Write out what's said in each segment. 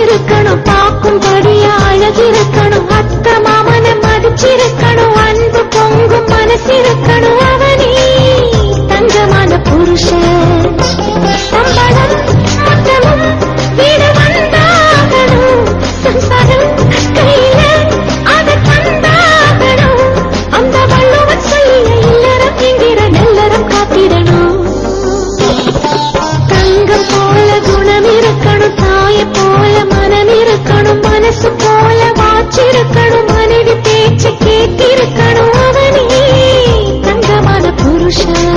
இருக்கணும் பார்க்கும்படிய அழகிருக்கணும் அத்த மாமனை மதிச்சிருக்கணும் அன்பு பொங்கும் மனசிருக்கணும் அவனே தங்கமான புருஷன் சம்பளம் மொத்தமும் வீடு வந்தாகணும் சம்சாரம் கையில அதை தந்தாகணும் அந்த வள்ளுவன் சொல்லிய இல்லறம் என்கிற நல்லறம் காத்திடணும் தங்கம் போல குணம் இருக்கணும் தாய போல மனம் இருக்கணும் மனசு போல வாச்சிருக்கணும் மனைவி பேச்சு கேட்டிருக்கணும் அவனே தங்கமான புருஷன்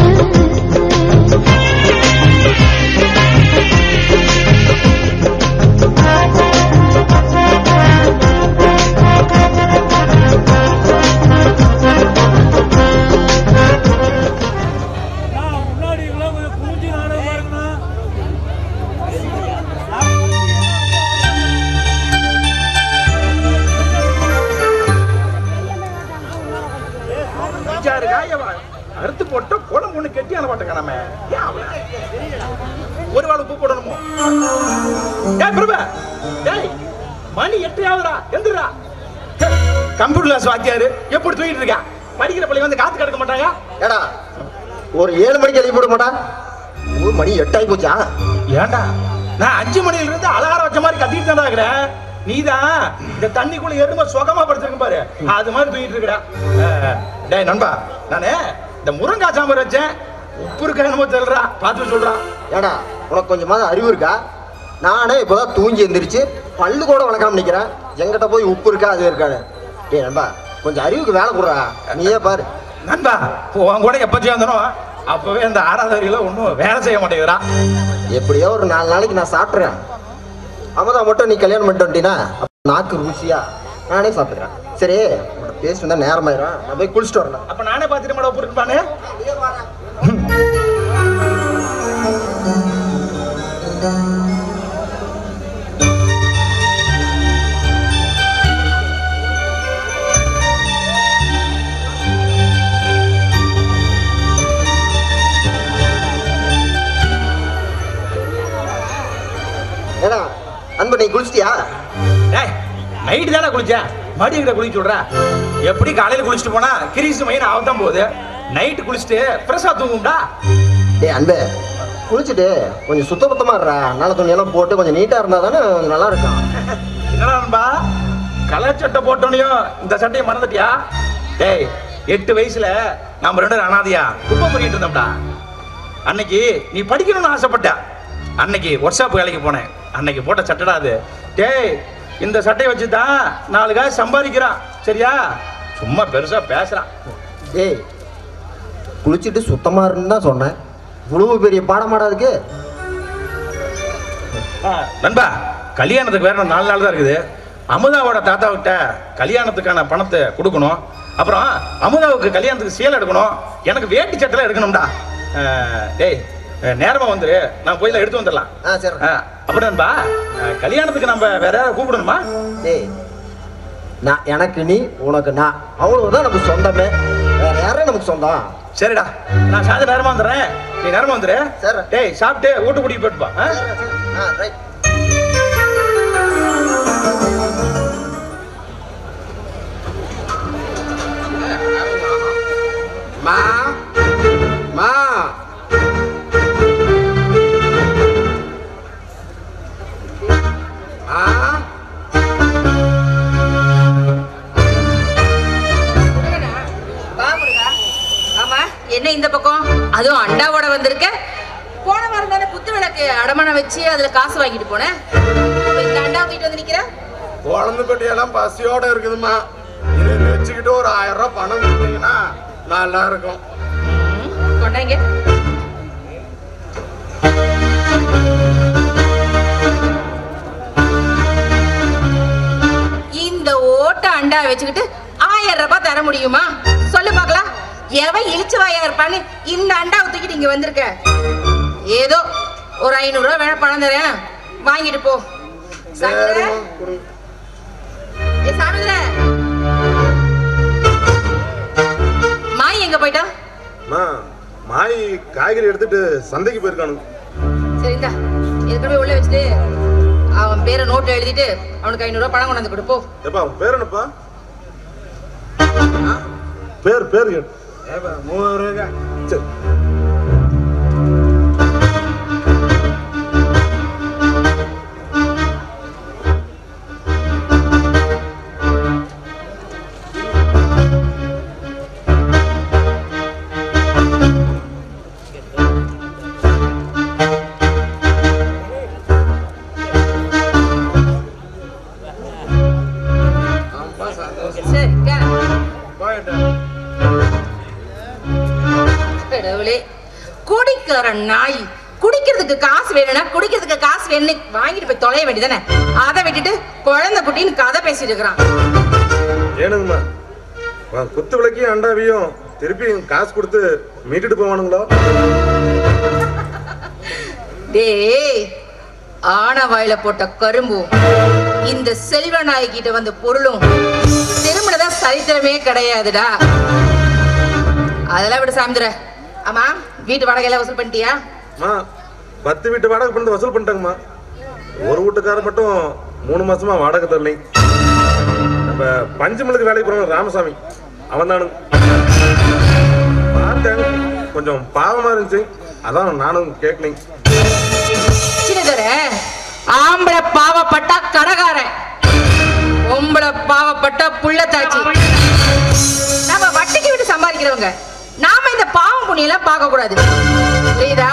நான் முன்னாடி இவ்வளவு கொஞ்சம் குனிஞ்சு நாடகம் பாருங்கண்ணா அஞ்சாறு காய அறுத்து போட்டு குடம் ஒண்ணு கெட்டி அந்த பாட்டு காணாம ஏன் அவள? ஒரு வாள் உப்பு போடணுமோ ஏய் பிரபு ஏய் மணி எட்டு ஆகுதுடா எந்திரா கம்ப்யூட்டர் கிளாஸ் வாத்தியாரு எப்படி தூங்கிட்டு இருக்கா படிக்கிற பிள்ளை வந்து காத்து கிடக்க மாட்டாங்க ஏடா ஒரு ஏழு மணிக்கு எழுதி போட மாட்டா ஒரு மணி எட்டாகி போச்சா ஏன்டா நான் அஞ்சு மணில இருந்து அலகாரம் வச்ச மாதிரி கத்திட்டு தான் இருக்கிறேன் நீதான் இந்த தண்ணிக்குள்ள எரும சுகமா படுத்திருக்க பாரு அது மாதிரி தூங்கிட்டு இருக்கடா அஹ், டேய் நண்பா நானு இந்த முருங்காய் சாம்பார் வச்சேன் உப்பு இருக்கா என்னமோ தெரியலடா பார்த்து சொல்றா ஏடா உனக்கு கொஞ்சமாவது அறிவு இருக்கா நானே இப்போதான் தூங்கி எந்திரிச்சு பல்லு கூட வளர்க்காம நிக்கிறேன் எங்கிட்ட போய் உப்பு இருக்கா அது இருக்காது டேய் நண்பா கொஞ்சம் அறிவுக்கு வேலை கொடுறா நீயே பாரு நண்பா உன் கூட எப்ப சேர்ந்தனோ அப்பவே இந்த ஆராதனையில ஒன்றும் வேலை செய்ய மாட்டேங்கிறா எப்படியோ ஒரு நாலு நாளைக்கு நான் சாப்பிட்றேன் அமதா மட்டும் நீ கல்யாணம் பண்ணிட்டு வந்துட்டீன்னா அப்ப நாக்கு ருசியா நானே சாப்பிட்டுக்கிறேன் சரி உன்கிட்ட பேசி வந்தா நேரமாயிரும் நான் போய் குளிச்சுட்டு வரேன் அப்ப நானே பார்த்துட்டு மேடம் உப்பு இருப்பானே ஏடா அன்பு நீ குளிச்சிட்டியா டேய் நைட்டு தானே குளிச்சேன் மறுபடியும் கிட்ட குளிக்க சொல்ற எப்படி காலையில குளிச்சுட்டு போனா கிரீஸ் மைன் ஆகத்தான் போகுது நைட்டு குளிச்சுட்டு ஃப்ரெஷ்ஷாக தூங்கும்டா டேய் அன்பு குளிச்சுட்டு கொஞ்சம் சுத்த பத்தமா இருடா நல்ல துணியெல்லாம் போட்டு கொஞ்சம் நீட்டா இருந்தா தானே கொஞ்சம் நல்லா இருக்கும் என்னடா நண்பா கலர் சட்டை போட்டோனையும் இந்த சட்டையை மறந்துட்டியா டேய் எட்டு வயசுல நாம ரெண்டு பேரும் அனாதையா குப்பை பண்ணிட்டு இருந்தோம்டா அன்னைக்கு நீ படிக்கணும்னு ஆசைப்பட்ட அன்னைக்கு ஒர்க் ஷாப் வேலைக்கு போனேன் அன்னைக்கு போட்ட சட்டைடா அது டேய் இந்த சட்டையை வச்சு தான் நாலு காசு சம்பாதிக்கிறான் சரியா சும்மா பெருசா பேசுறான் டேய் குளிச்சுட்டு சுத்தமா இருன்னு தான் சொன்னேன் இவ்வளவு பெரிய பாடமாடா அதுக்கு ஆ, நண்பா கல்யாணத்துக்கு வேற இன்னும் நாலு நாள் தான் இருக்குது அமுதாவோட தாத்தாவிட்ட கல்யாணத்துக்கான பணத்தை கொடுக்கணும் அப்புறம் அமுதாவுக்கு கல்யாணத்துக்கு சேலை எடுக்கணும் எனக்கு வேட்டி சட்டெல்லாம் எடுக்கணும்டா ஆ, டேய் ஆ, நேரமா வந்துரு நான் போய் எடுத்து வந்துடலாம் ஆ சரி ஆ, அப்புறம் நண்பா ஆ, கல்யாணத்துக்கு நம்ம வேற யாராவது கூப்பிடணுமா டேய் நான் எனக்கு நீ உனக்கு நான் அவ்வளவுதான் நமக்கு சொந்தமே வேற யாரும் நமக்கு சொந்தம் சரிடா நான் சாயந்தரம் நேரமா வந்துடுறேன் நீ நேரமா வந்துரு சரி. டேய் சாப்பிட்டு வீட்டு குடிக்கு போயிட்டுப்பா ஆ? ஆ ரைட் மா மா மா பாமுருகா. ஆமா என்ன இந்த பக்கம் அதுவும் அண்டாவோட வந்திருக்க போன வாரம் தானே குத்து விளக்கு அடமானம் வச்சு அதுல காசு வாங்கிட்டு போனேன் இப்ப இந்த அண்டா தூக்கிட்டு வந்து நிக்கிற குழந்தை குட்டியெல்லாம் பசியோட இருக்குதுமா இதை வச்சுக்கிட்டு ஒரு ஆயிரம் ரூபாய் பணம் கொடுத்தீங்கன்னா நல்லா இருக்கும் ம், கொண்டாங்க இந்த ஓட்ட அண்டா வச்சுக்கிட்டு ஆயிரம் ரூபாய் தர முடியுமா சொல்லு பார்க்கலாம் எவன் இழிச்சு வாயா இருப்பான்னு இந்த அண்டாவை தூக்கிட்டு இங்க வந்திருக்க ஏதோ ஒரு ஐநூறு ரூபாய் வேணா பணம் தரேன் வாங்கிட்டு போ சாப்பிடுற? சரிம்மா, கொடு. ஏய், சாப்பிடுற? மாய் எங்க போயிட்டா அம்மா மாய் காய்கறி எடுத்துட்டு சந்தைக்கு போயிருக்கானு சரி இந்தா இதுக்கு போய் உள்ள வச்சுட்டு அவன் பேரை நோட்டு எழுதிட்டு அவனுக்கு ஐநூறு ரூபாய் பணம் கொண்டு வந்து கொடுப்போம் எப்பா உன் பேர் என்னப்பா பேர் பேர் கேட்டு ஏப்பா மூவாயிரம் ரூபாய்க்கா சரி ஆமாப்பா சந்தோஷம் சரி கேளு. போயிட்டு கடவுளே குடிக்கிற நாய் குடிக்கிறதுக்கு காசு வேணும்னா குடிக்கிறதுக்கு காசு வேணும்னு வாங்கிட்டு போய் தொலைய வேண்டியதானே அதை விட்டுட்டு குழந்தை குட்டின்னு கதை பேசிட்டு இருக்கிறான் ஏனுங்கம்மா வா, குத்து விளக்கையும் அண்டாவையும் திருப்பி காசு கொடுத்து மீட்டுட்டு போவானுங்களோ டேய் ஆனவாயில போட்ட கரும்பும் இந்த செல்வ நாய்கிட்ட வந்த பொருளும் திருமணதா சரித்திரமே கிடையாதுடா அதெல்லாம் விட சாமிந்துற ஆமா வீட்டு வாடகையெல்லாம் வசூல் பண்ணிட்டியா அம்மா பத்து வீட்டு வாடகை பண்ணி வசூல் பண்ணிட்டாங்கம்மா ஒரு வீட்டுக்காரர் மட்டும் மூணு மாசமா வாடகை தரலை நம்ம பஞ்சமலுக்கு வேலைக்கு போறவங்க ராமசாமி அவன் தானு பார்த்தேன் கொஞ்சம் பாவமா இருந்துச்சு அதான் நானும் கேட்கலைங்க சின்னதர ஆம்பளை பாவப்பட்டா கடகாரன் பொம்பளை பாவப்பட்டா புள்ளத்தாச்சி நம்ம வட்டிக்கு விட்டு சம்பாதிக்கிறவங்க நாம இந்த பாவம் புண்ணியெல்லாம் பார்க்க கூடாது புரியுதா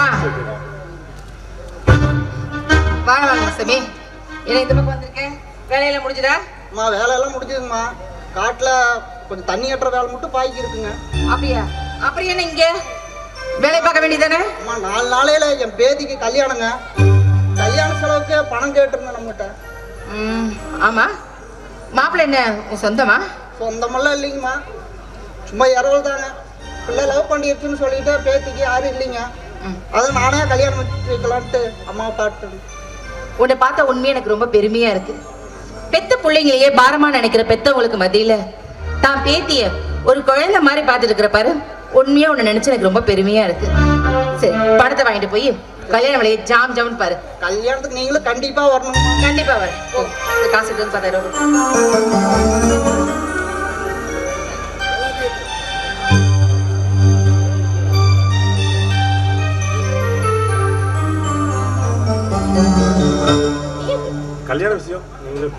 வாங்க வாங்க சாமி என்ன இந்த பக்கம் வந்திருக்கேன் வேலையெல்லாம் முடிஞ்சுதா அம்மா வேலையெல்லாம் முடிஞ்சதுங்கம்மா காட்டில் கொஞ்சம் தண்ணி கட்டுற வேலை மட்டும் பாய்க்கு இருக்குங்க அப்படியா அப்புறம் என்ன இங்க வேலை பார்க்க வேண்டியதானே அம்மா நாலு நாளையில என் பேத்திக்கு கல்யாணங்க கல்யாண செலவுக்கு பணம் கேட்டிருந்தேன் நம்மகிட்ட ம் ஆமா மாப்பிள்ளை என்ன உன் சொந்தமா சொந்தமெல்லாம் இல்லைங்கம்மா சும்மா இரவல் தாங்க பிள்ளை லவ் பண்ணிடுச்சுன்னு சொல்லிட்டு பேத்திக்கு யாரும் இல்லைங்க ம். அதை நானே கல்யாணம் வச்சு வைக்கலான்ட்டு அம்மா பாட்டு உன்னை பார்த்த உண்மையா எனக்கு ரொம்ப பெருமையா இருக்கு பெத்த பிள்ளைங்களையே பாரமா நினைக்கிற பெத்தவங்களுக்கு மத்தியில தான் பேத்திய ஒரு குழந்தை மாதிரி பார்த்துட்டு இருக்கிற பாரு உண்மையா உன்னை நினைச்சு எனக்கு ரொம்ப பெருமையா இருக்கு சரி பணத்தை வாங்கிட்டு போய் கல்யாண வேலையை ஜாம் ஜாம்னு பாரு கல்யாணத்துக்கு நீங்களும் கண்டிப்பா வரணும் கண்டிப்பா வரேன் ஓ இந்த காசு எடுத்து வந்து பத்தாயிரம் ரூபாய் கொடு. கல்யாண விஷயம் நீங்களே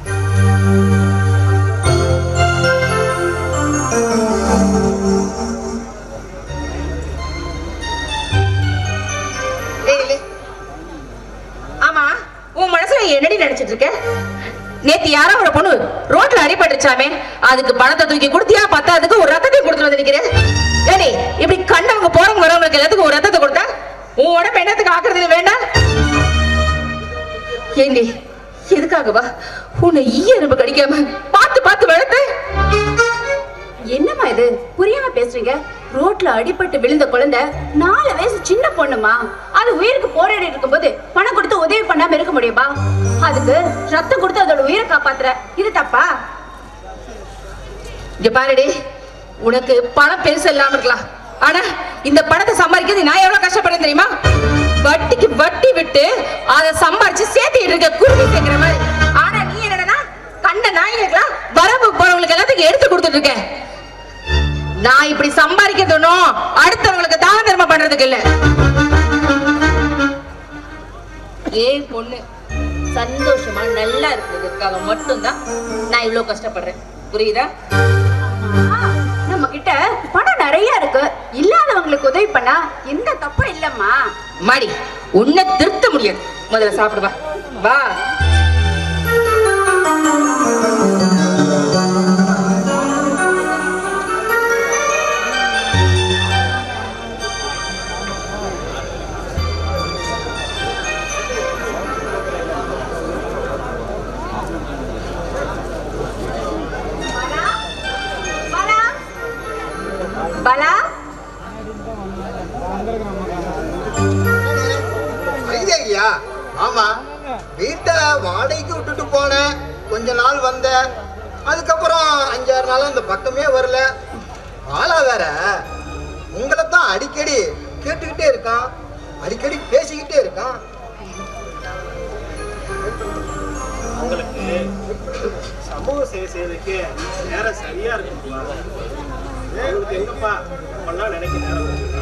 ஏய், இல்லை. ஆமா உன் மனசுல என்னடி நினைச்சிட்டு இருக்க நேத்து யாரோ ஒரு பொண்ணு ரோட்ல அடிபட்டுச்சாமே அதுக்கு பணத்தை தூக்கி கொடுத்தியா பத்தாதுக்கு ஒரு ரத்தத்தை கொடுத்துட்டு வந்து நிக்கிறேன் ஏடி இப்படி கண்டவங்க போறவங்க வரவங்களுக்கு எல்லாத்துக்கும் ஒரு ரத்தத்தை கொடுத்தா உன் உடம்பு என்னத்துக்கு ஆக்குறது வேண்டாம் ஏண்டி எதுக்காகவா உன்னை ஈய எறும்பு கடிக்காம பார்த்து பார்த்து வளர்த்த என்னம்மா இது புரியாம பேசுறீங்க ரோட்ல அடிபட்டு விழுந்த குழந்தை நாலு வயசு சின்ன பொண்ணுமா அது உயிருக்கு போராடி இருக்கும்போது பணம் கொடுத்து உதவி பண்ணாம இருக்க முடியுமா அதுக்கு ரத்தம் கொடுத்து அதோட உயிரை காப்பாத்துற இது தப்பா இங்க பாருடி உனக்கு பணம் பெருசு இல்லாம இருக்கலாம் ஆனா இந்த பணத்தை சம்பாதிக்கிறது நான் எவ்வளவு கஷ்டப்படுறேன் தெரியுமா வட்டிக்கு வட்டி விட்டு அதை சம்பாரிச்சு சேர்த்துட்டு இருக்க குருவி சேர்க்கிற மாதிரி ஆனா நீ என்னடா கண்ட நாய்களுக்கெல்லாம் வரவு போறவங்களுக்கு எல்லாத்துக்கும் எடுத்து கொடுத்துட்டு இருக்க நான் இப்படி சம்பாதிக்கிறது ஒண்ணும் அடுத்தவங்களுக்கு தான தர்மம் பண்றதுக்கு இல்ல ஏன் பொண்ணு சந்தோஷமா நல்லா இருக்கிறதுக்காக மட்டும்தான் நான் இவ்வளவு கஷ்டப்படுறேன் புரியுதா நம்ம கிட்ட பணம் நிறைய இருக்கு இல்லாதவங்களுக்கு உதவி பண்ணா எந்த தப்பும் இல்லம்மா மாடி உன்னை திருத்த முடியாது முதல்ல சாப்பிடு வா வா பலா ஐயா ஆமா வீட்டை வாடகைக்கு விட்டுட்டு போனேன் கொஞ்ச நாள் வந்தேன் அதுக்கப்புறம் அஞ்சாறு நாள் அந்த பக்கமே வரல ஆளா வேற உங்களை தான் அடிக்கடி கேட்டுக்கிட்டே இருக்கான் அடிக்கடி பேசிக்கிட்டே இருக்கான் சமூக சேவை செய்யறதுக்கு நேரம் சரியா இருக்குப்பா உங்களுக்கு எங்கப்பா அப்பெல்லாம் நினைக்க நேரம் இருக்கு?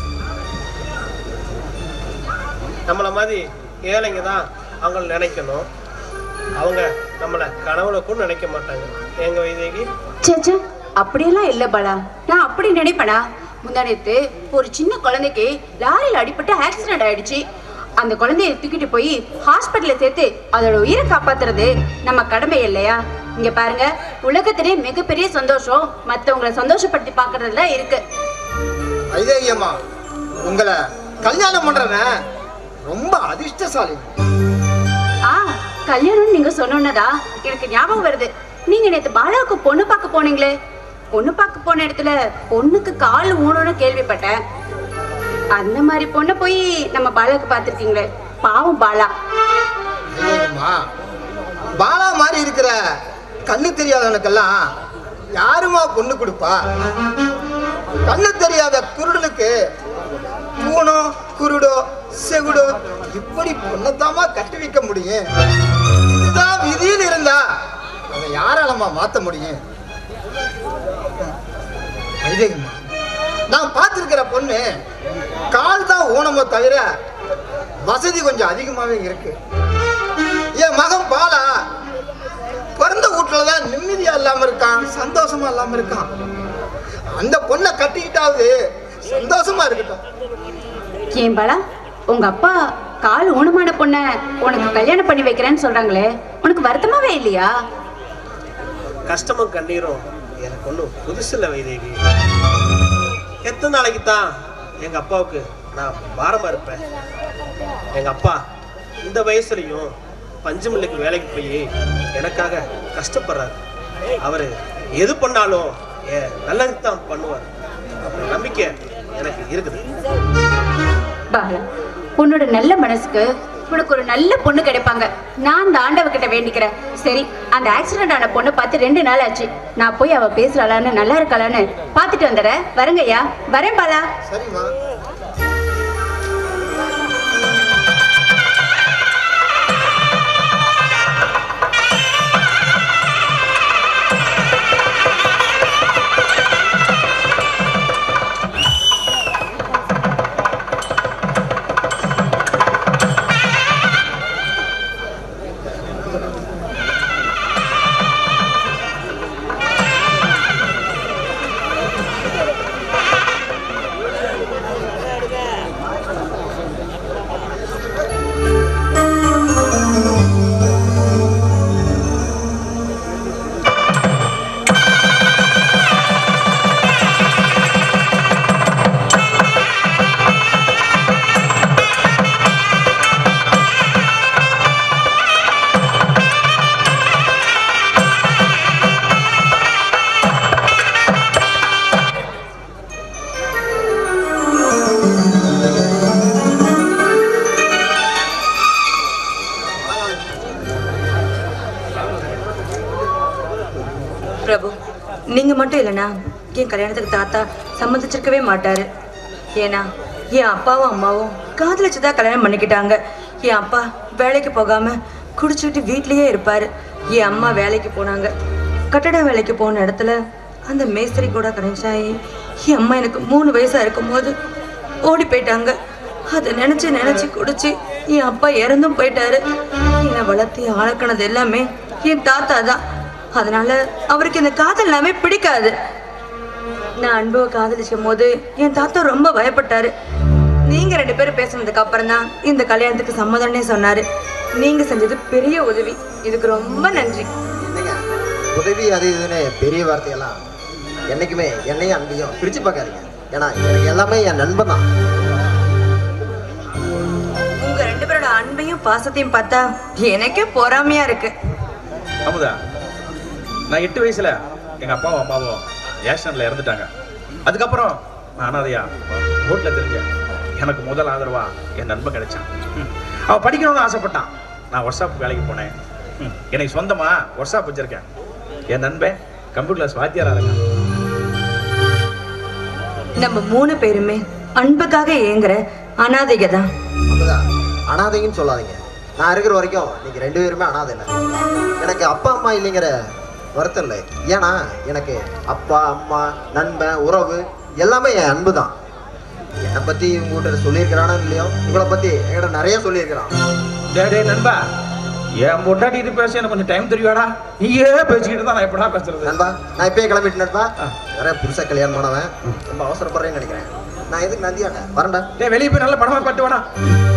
நம்மள மாதிரி ஏழைங்க தான் அவங்கள நினைக்கணும் அவங்க நம்மளை கனவுல கூட நினைக்க மாட்டாங்க எங்க வைதேகி சேச்சே அப்படியெல்லாம் இல்ல பாலா நான் அப்படி நினைப்பேனா முந்தானத்து ஒரு சின்ன குழந்தைக்கு லாரியில் அடிபட்டு ஆக்சிடென்ட் ஆயிடுச்சு அந்த குழந்தைய தூக்கிட்டு போய் ஹாஸ்பிட்டல்ல சேர்த்து அதோட உயிரை காப்பாத்துறது நம்ம கடமை இல்லையா இங்க பாருங்க உலகத்திலே மிகப்பெரிய சந்தோஷம் மத்தவங்களை சந்தோஷப்படுத்தி பாக்குறதுல இருக்கு வைதேகியம்மா உங்களை கல்யாணம் பண்றவன் ரொம்ப அதிர்ஷ்டசாலி ஆ கல்யாணம் நீங்க சொன்னோன்னதா எனக்கு ஞாபகம் வருது நீங்க நேத்து பாலாவுக்கு பொண்ணு பார்க்க போனீங்களே பொண்ணு பார்க்க போன இடத்துல பொண்ணுக்கு கால் ஊனம்னு கேள்விப்பட்டேன் அந்த மாதிரி பொண்ணை போய் நம்ம பாலாவுக்கு பார்த்துருக்கீங்களே பாவம் பாலா வைதேகியம்மா பாலா மாதிரி இருக்கிற கண்ணு தெரியாதவனுக்கெல்லாம் யாருமா பொண்ணு கொடுப்பா கண்ணு தெரியாத குருடனுக்கு பூனோ குருடோ செகுடோ இப்படி பொண்ணத்தாமா கட்டி வைக்க முடியும் இதுதான் விதியில் இருந்தா அதை யாராலம்மா மாத்த முடியும் வைதேகம்மா நான் பார்த்திருக்கிற பொண்ணு கால் தான் ஊனமோ தவிர வசதி கொஞ்சம் அதிகமாவே இருக்கு என் மகன் பாலா பிறந்த வீட்டுல தான் நிம்மதியா இல்லாம இருக்கான் சந்தோஷமா இல்லாம இருக்கான் அந்த பொண்ணை கட்டிக்கிட்டாவது சந்தோஷமா இருக்கட்டும் ஏன் பாலா உங்க அப்பா கால் ஊனமான பொண்ணை உனக்கு கல்யாணம் பண்ணி வைக்கிறேன்னு சொல்றாங்களே உனக்கு வருத்தமாவே இல்லையா கஷ்டமும் கண்ணீரும் எனக்கு ஒன்றும் புதுசு இல்லை வைதேகி எத்தனை நாளைக்கு தான் எங்க அப்பாவுக்கு நான் பாரமா இருப்பேன் எங்க அப்பா இந்த வயசுலயும் பஞ்சு மில்லுக்கு வேலைக்கு போய் எனக்காக கஷ்டப்படுறாரு அவரு எது பண்ணாலும் என் நல்லதுக்கு தான் பண்ணுவார் அப்படி நம்பிக்கை எனக்கு இருக்குது பாலா உன்னோட நல்ல மனசுக்கு உனக்கு ஒரு நல்ல பொண்ணு கிடைப்பாங்க நான் அந்த ஆண்டவகிட்ட வேண்டிக்கிறேன் சரி அந்த ஆக்சிடென்ட் ஆன பொண்ணை பார்த்து ரெண்டு நாள் ஆச்சு நான் போய் அவ பேசுறாளான்னு நல்லா இருக்காளான்னு பார்த்துட்டு வந்துடுறேன் வரங்கய்யா வரேன் பாலா சரிம்மா பிரபு நீங்க மட்டும் இல்லைனா என் கல்யாணத்துக்கு தாத்தா சம்மதிச்சிருக்கவே மாட்டாரு ஏன்னா என் அப்பாவும் அம்மாவும் காதலிச்சுதான் கல்யாணம் பண்ணிக்கிட்டாங்க என் அப்பா வேலைக்கு போகாம குடிச்சுக்கிட்டு வீட்லயே இருப்பாரு என் அம்மா வேலைக்கு போனாங்க கட்டட வேலைக்கு போன இடத்துல அந்த மேஸ்திரி கூட கனெக்ஷன் என் அம்மா எனக்கு மூணு வயசா இருக்கும்போது ஓடி போயிட்டாங்க அதை நினைச்சு நினைச்சு குடிச்சு என் அப்பா இறந்தும் போயிட்டாரு என்னை வளர்த்து ஆளக்கினது எல்லாமே என் தாத்தா தான் அதனால அவருக்கு இந்த காதல் எல்லாமே பிடிக்காது நான் அன்புவை காதலிச்சும் போது என் தாத்தா ரொம்ப பயப்பட்டாரு நீங்க ரெண்டு பேரும் பேசுனதுக்கு அப்புறம் தான் இந்த கல்யாணத்துக்கு சம்மதம்னே சொன்னாரு நீங்க செஞ்சது பெரிய உதவி இதுக்கு ரொம்ப நன்றி என்னங்க உதவி அது இதுன்னு பெரிய வார்த்தையெல்லாம் என்னைக்குமே என்னையும் அன்பையும் பிரிச்சு பார்க்காதீங்க ஏன்னா எனக்கு எல்லாமே என் நண்பன் தான் உங்க ரெண்டு பேரோட அன்பையும் பாசத்தையும் பார்த்தா எனக்கே பொறாமையா இருக்கு அமுதா நான் எட்டு வயசுல எங்க அப்பாவும் அம்மாவும் ஏஷன்ல இறந்துட்டாங்க அதுக்கப்புறம் நான் அனாதையா ரோட்ல தெரிஞ்சேன் எனக்கு முதல் ஆதரவா என் நண்பன் கிடைச்சான் ம். அவன் படிக்கணும்னு ஆசைப்பட்டான் நான் ஒர்க் ஷாப் வேலைக்கு போனேன் ம். எனக்கு சொந்தமா ஒர்க் ஷாப் வச்சிருக்கேன் என் நண்பன் கம்ப்யூட்டர் கிளாஸ் வாத்தியாரா இருக்கான் நம்ம மூணு பேருமே அன்புக்காக ஏங்குற அனாதைக தான் அமுதா அனாதைன்னு சொல்லாதீங்க நான் இருக்கிற வரைக்கும் நீங்க ரெண்டு பேருமே அனாதை இல்லை எனக்கு அப்பா அம்மா இல்லைங்கிற வருத்தம் இல்லை ஏன்னா எனக்கு அப்பா அம்மா நண்பன் உறவு எல்லாமே என் அன்பு தான் என்னை பத்தி உங்ககிட்ட சொல்லியிருக்கிறானோ இல்லையோ உங்களை பத்தி என்கிட்ட நிறைய சொல்லியிருக்கிறான் டேய் டேய் நண்பா என் பொண்டாட்டிட்டு பேச எனக்கு கொஞ்சம் டைம் தெரியாடா நீயே பேசிக்கிட்டு தான் நான் எப்படா பேசுறது நண்பா நான் இப்பயே கிளம்பிட்டு நண்பா நிறைய புதுசா கல்யாணம் பண்ணவன் ரொம்ப அவசரப்படுறேன்னு நினைக்கிறேன் நான் எதுக்கு நந்தியாட்டேன் வரேன்டா டேய் வெளியே போய் நல்ல படமா பாட்டு வேணா